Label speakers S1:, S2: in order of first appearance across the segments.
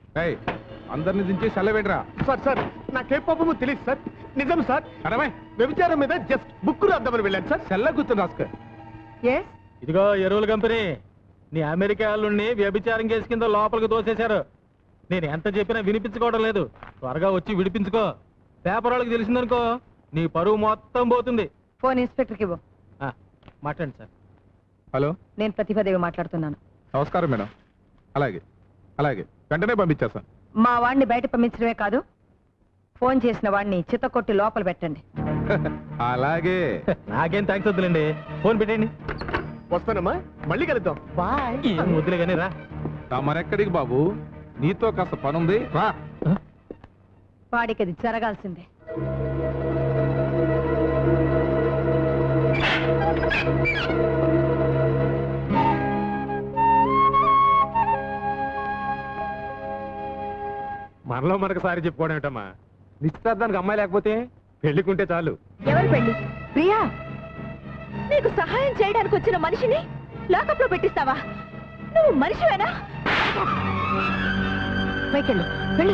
S1: ఏయ్ అందరిని దించి సెలవేంట్రా
S2: సార్ సార్ నాకే పాపమో తెలియదు సార్ నిజం సార్
S1: అరవై
S2: వ్యభిచారం మీద జస్ట్ బుక్ రాద్దామని వెళ్ళాను సార్
S1: సెల్ల గుర్తు రాసుకో
S3: ఎస్
S4: ఇదిగో ఎరువుల కంపెనీ నీ అమెరికా వాళ్ళని వ్యభిచారం కేసు కింద లోపలికి తోసేశారు నేను ఎంత చెప్పినా వినిపించుకోవడం లేదు త్వరగా వచ్చి విడిపించుకో పేపర్ వాళ్ళకి తెలిసిందనుకో నీ పరువు మొత్తం పోతుంది
S3: ఫోన్ ఇన్స్పెక్టర్కి ఇవ్వు
S4: ఆ, మాట్లాడండి సార్
S1: హలో
S3: నేను ప్రతిభాదేవి మాట్లాడుతున్నాను
S1: నమస్కారం మేడం అలాగే అలాగే వెంటనే పంపించేస్తాను
S3: మా వాడిని బయట పంపించడమే కాదు ఫోన్ చేసిన వాడిని చిత్తకొట్టి లోపల పెట్టండి
S1: అలాగే
S4: నాకేం థ్యాంక్స్ వద్దులేండి ఫోన్ పెట్టండి
S2: వస్తానమ్మా మళ్ళీ కలుద్దాం బాయ్
S4: ఏం వద్దులే కానీ రా
S1: మరెక్కడికి బాబు నీతో కాస్త పనుంది రా
S3: వాడికి అది జరగాల్సిందే
S2: మనలో మనకు సారి చెప్పుకోవడం ఏమిటమ్మా నిశ్చితార్థానికి అమ్మాయి లేకపోతే పెళ్లికుంటే చాలు
S3: ఎవరు పెళ్లి ప్రియా
S5: నీకు సహాయం చేయడానికి వచ్చిన మనిషిని లాకప్ లో పెట్టిస్తావా నువ్వు మనిషివేనా
S3: పైకెళ్ళు వెళ్ళు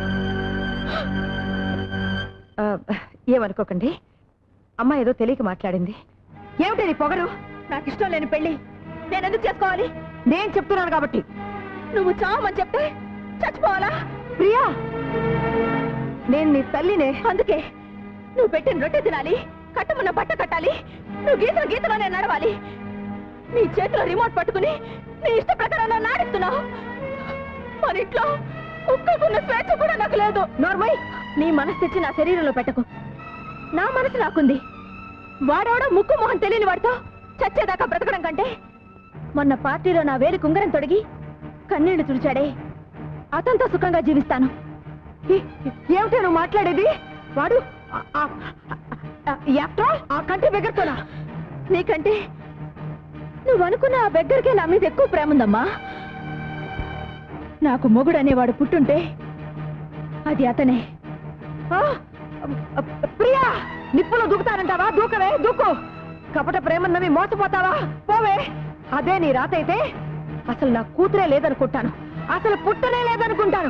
S3: ఆ, ఏమనుకోకండి అమ్మ ఏదో తెలియక మాట్లాడింది ఏమిటి నీ పొగరు
S5: నాకు ఇష్టం లేని పెళ్లి నేను ఎందుకు చేసుకోవాలి
S3: నేను చెప్తున్నాను కాబట్టి
S5: నువ్వు చావమని చెప్తే చచ్చిపోవాలా
S3: ప్రియా నేను నీ తల్లినే
S5: అందుకే నువ్వు పెట్టిన రొట్టె తినాలి కట్టమన్న బట్ట కట్టాలి నువ్వు గీతల గీతలోనే నడవాలి నీ చేతిలో రిమోట్ పట్టుకుని నీ ఇష్ట ప్రకారం నన్ను ఆడిస్తున్నావు మన ఇంట్లో కుక్కకున్న స్వేచ్ఛ కూడా నాకు లేదు
S3: నోర్మయ్
S5: నీ మనసు తెచ్చి నా శరీరంలో పెట్టకు నా మనసు నాకుంది వాడెవడో ముక్కు మొహం తెలియని వాడితో చచ్చేదాకా బ్రతకడం కంటే మొన్న పార్టీలో నా వేలి కుంగరం తొడిగి కన్నీళ్లు తుడిచాడే అతనితో సుఖంగా జీవిస్తాను
S3: ఏ- ఏమిటి నువ్వు మాట్లాడేది వాడు ఆ- ఆ- ఆ- after all, ఆ కంటి దగ్గరతోనా
S5: నీకంటే నువ్వు అనుకున్న ఆ బెగ్గరికే నా మీద ఎక్కువ ప్రేమ ఉందమ్మా నాకు మొగుడు అనేవాడు పుట్టుంటే అది అతనే
S3: ఆ? ఆ, ప్రియా నిప్పులో దూకుతానంటావా దూకవే దూకు కపట ప్రేమన్నవి మోసపోతావా పోవే అదే నీ రాత అయితే అసలు నా కూతురే లేదనుకుంటాను అసలు పుట్టనే లేదనుకుంటాను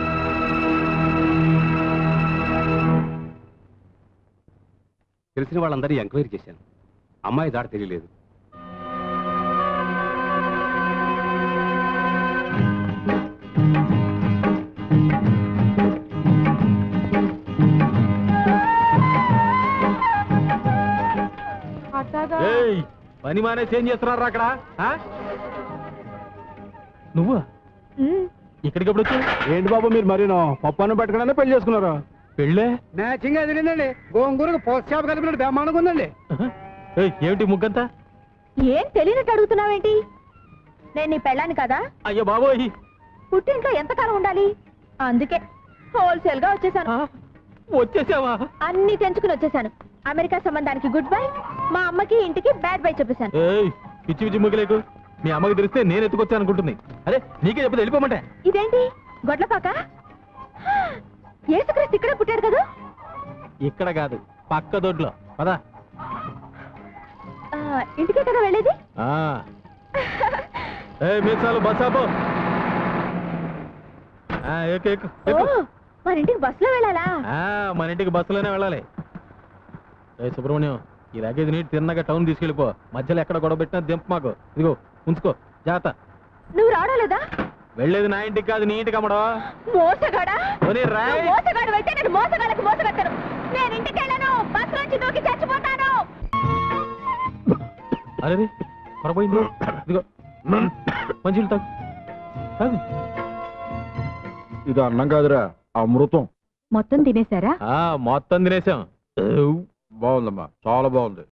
S6: తెలిసిన వాళ్ళందరూ ఎంక్వైరీ చేశాను అమ్మాయి దాట తెలియలేదు
S4: ఏయ్ పని మానేసి ఏం చేస్తున్నారు అక్కడ ఆ? నువ్వా ఇక్కడికి ఎప్పుడు వచ్చావు
S2: ఏంటి బాబు మీరు మరీనో పప్పాను పట్టుకునే పెళ్లి చేసుకున్నారు
S4: పెళ్ళే
S2: మ్యాచింగ్ అది తిందండి గోంగూరకు పోస్ట్ షాప్ కలిపినట్టు బ్రహ్మాండంగా ఉందండి
S4: ఏయ్, ఏమిటి ముగ్గంతా
S5: ఏం తెలియనట్టు అడుగుతున్నావేంటి నేను నీ పెళ్ళాను కదా
S4: అయ్యో బాబోయ్
S5: పుట్టింట్లో ఎంతకాలం ఉండాలి అందుకే హోల్సేల్ గా వచ్చేసాను
S4: ఆ, వచ్చేసావా
S5: అన్ని తెంచుకుని వచ్చేసాను అమెరికా సంబంధానికి గుడ్ బై మా అమ్మకి ఇంటికి బ్యాడ్ బై చెప్పేశాను
S4: ఏయ్ పిచ్చి పిచ్చి ముగ్గులేకు మీ అమ్మకి తెలిస్తే నేను ఎత్తుకొచ్చాను అనుకుంటుంది అరే నీకే చెప్పదు వెళ్ళిపోమంటే
S5: ఇదేంటి గొడ్లపాక ఏసుక్రీస్తు ఇక్కడే పుట్టాడు కదా
S4: ఇక్కడ కాదు పక్క దొడ్లో పదా
S5: ఆ, ఇంటికే కదా వెళ్ళేది
S4: ఆ. ఏయ్ మీసాలు బస్ ఆపు ఆ, ఎక్కు ఎక్కు
S5: ఓ
S4: ఎక్కు
S5: మన ఇంటికి బస్సులో వెళ్ళాలా
S4: ఆ, మన ఇంటికి బస్సులోనే వెళ్ళాలి ఏ సుబ్రహ్మణ్యం ఈ లగేజ్ నీటి తిన్నగా టౌన్ తీసుకెళ్ళిపో మధ్యలో ఎక్కడ గొడవ పెట్టినా దింపు మాకు ఇదిగో ఉంచుకో జాగ్రత్త
S5: నువ్వు రావడం లేదా
S4: వెళ్ళేది నా ఇంటికి కాదు నీ ఇంటికి అమ్మడో
S5: మోసగాడా
S4: పోనీ రాయ్.
S5: నువ్వు మోసగాడు అయితే నేను మోసగాళ్ళకి మోసగట్టాను నేను ఇంటికి వెళ్ళను బస్ నుంచి దూకి చచ్చిపోతాను
S4: అరే పొరపోయింది ఇదిగో మంచిలు తాగు తాగు
S1: ఇది అన్నం కాదురా అమృతం
S5: మొత్తం తినేశారా
S4: ఆ, మొత్తం తినేసాం
S1: బాగుందమ్మా చాలా బాగుంది